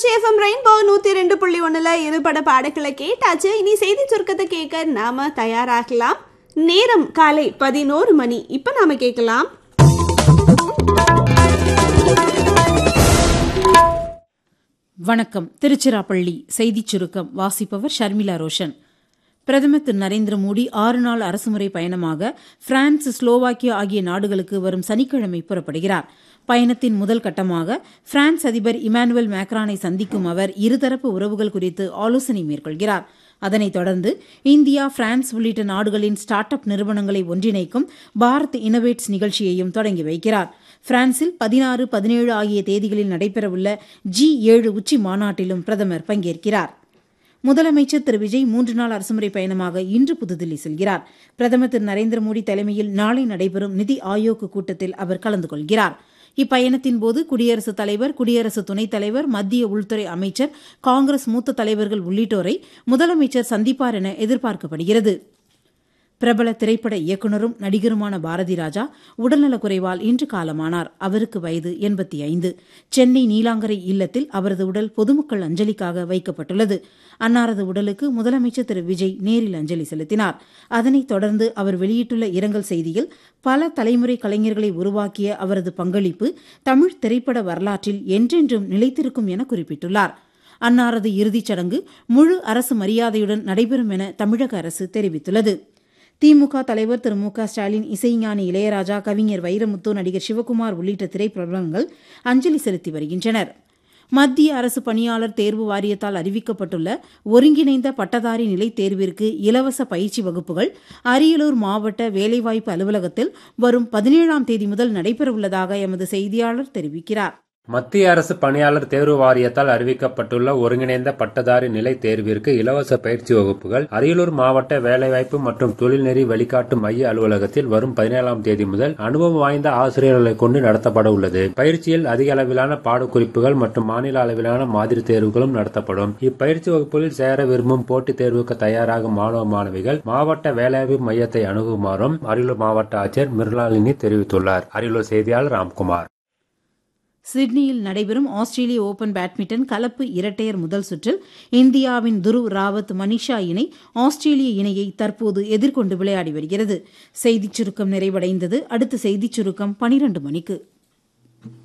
Trichy FM rainbow நூத்தி ரெண்டு புள்ளி ஒண்ணுல இருபட பாடல்களை கேட்டாச்சு இனி செய்தி சுருக்கத்தை கேட்க நாம தயாராகலாம் நேரம் காலை பதினோரு மணி இப்ப நாம கேட்கலாம் வணக்கம் திருச்சிராப்பள்ளி செய்திச் சுருக்கம் வாசிப்பவர் ஷர்மிளா ரோஷன் பிரதமர் திரு நரேந்திர மோடி ஆறு நாள் அரசுமுறை பயணமாக பிரான்ஸ் ஸ்லோவாக்கியா ஆகிய நாடுகளுக்கு வரும் சனிக்கிழமை புறப்படுகிறார் பயணத்தின் முதல் கட்டமாக பிரான்ஸ் அதிபர் இமானுவேல் மேக்ரானை சந்திக்கும் அவர் இருதரப்பு உறவுகள் குறித்து ஆலோசனை மேற்கொள்கிறார் அதனைத் தொடர்ந்து இந்தியா பிரான்ஸ் உள்ளிட்ட நாடுகளின் ஸ்டார்ட் அப் நிறுவனங்களை ஒன்றிணைக்கும் பாரத் இனோவேட்ஸ் நிகழ்ச்சியையும் தொடங்கி வைக்கிறார் பிரான்சில் பதினாறு பதினேழு ஆகிய தேதிகளில் நடைபெறவுள்ள ஜி ஏழு உச்சி மாநாட்டிலும் பிரதமர் பங்கேற்கிறார் முதலமைச்சர் திரு விஜய் மூன்று நாள் அரசுமுறை பயணமாக இன்று புதுதில்லி செல்கிறார் பிரதமர் திரு நரேந்திர மோடி தலைமையில் நாளை நடைபெறும் நிதி ஆயோக் கூட்டத்தில் அவர் கலந்து கொள்கிறார் இப்பயணத்தின் போது குடியரசுத் தலைவர் குடியரசு துணைத் தலைவர் மத்திய உள்துறை அமைச்சர் காங்கிரஸ் மூத்த தலைவர்கள் உள்ளிட்டோரை முதலமைச்சர் சந்திப்பார் என எதிர்பார்க்கப்படுகிறது பிரபல திரைப்பட இயக்குநரும் நடிகருமான பாரதி ராஜா உடல்நலக்குறைவால் இன்று காலமானார் அவருக்கு வயது எண்பத்தி ஐந்து சென்னை நீலாங்கரை இல்லத்தில் அவரது உடல் பொதுமக்கள் அஞ்சலிக்காக வைக்கப்பட்டுள்ளது அன்னாரது உடலுக்கு முதலமைச்சர் திரு விஜய் நேரில் அஞ்சலி செலுத்தினார் அதனைத் தொடர்ந்து அவர் வெளியிட்டுள்ள இரங்கல் செய்தியில் பல தலைமுறை கலைஞர்களை உருவாக்கிய அவரது பங்களிப்பு தமிழ் திரைப்பட வரலாற்றில் என்றென்றும் நிலைத்திருக்கும் என குறிப்பிட்டுள்ளார் அன்னாரது இறுதிச் சடங்கு முழு அரசு மரியாதையுடன் நடைபெறும் என தமிழக அரசு தெரிவித்துள்ளது திமுக தலைவர் திரு மு க ஸ்டாலின் இசைஞானி இளையராஜா கவிஞர் வைரமுத்து நடிகர் சிவகுமார் உள்ளிட்ட திரைப்பிரபலங்கள் அஞ்சலி செலுத்தி வருகின்றனர் மத்திய அரசு பணியாளர் தேர்வு வாரியத்தால் அறிவிக்கப்பட்டுள்ள ஒருங்கிணைந்த பட்டதாரி நிலைத் தேர்விற்கு இலவச பயிற்சி வகுப்புகள் அரியலூர் மாவட்ட வேலைவாய்ப்பு அலுவலகத்தில் வரும் பதினேழாம் தேதி முதல் நடைபெறவுள்ளதாக எமது செய்தியாளர் தெரிவிக்கிறார் மத்திய அரசு பணியாளர் தேர்வு வாரியத்தால் அறிவிக்கப்பட்டுள்ள ஒருங்கிணைந்த பட்டதாரி நிலை தேர்விற்கு இலவச பயிற்சி வகுப்புகள் அரியலூர் மாவட்ட வேலைவாய்ப்பு மற்றும் தொழில்நெறி வழிகாட்டு மைய அலுவலகத்தில் வரும் பதினேழாம் தேதி முதல் அனுபவம் வாய்ந்த ஆசிரியர்களை கொண்டு நடத்தப்பட உள்ளது பயிற்சியில் அதிக அளவிலான பாடக்குறிப்புகள் மற்றும் மாநில அளவிலான மாதிரி தேர்வுகளும் நடத்தப்படும் இப்பயிற்சி வகுப்புகளில் சேர விரும்பும் போட்டித் தேர்வுக்கு தயாராகும் மாணவ மாணவிகள் மாவட்ட வேலைவாய்ப்பு மையத்தை அணுகுமாறும் அரியலூர் மாவட்ட ஆட்சியர் மிர்லாலினி தெரிவித்துள்ளார் அரியலூர் செய்தியாளர் ராம்குமார் சிட்னியில் நடைபெறும் ஆஸ்திரேலிய ஓபன் பேட்மிண்டன் கலப்பு இரட்டையர் முதல் சுற்றில் இந்தியாவின் துருவ் ராவத் மனிஷா இணை ஆஸ்திரேலிய இணையை தற்போது எதிர்கொண்டு விளையாடி வருகிறது செய்திச் சுருக்கம் நிறைவடைந்தது அடுத்த செய்திச் சுருக்கம் பனிரண்டு மணிக்கு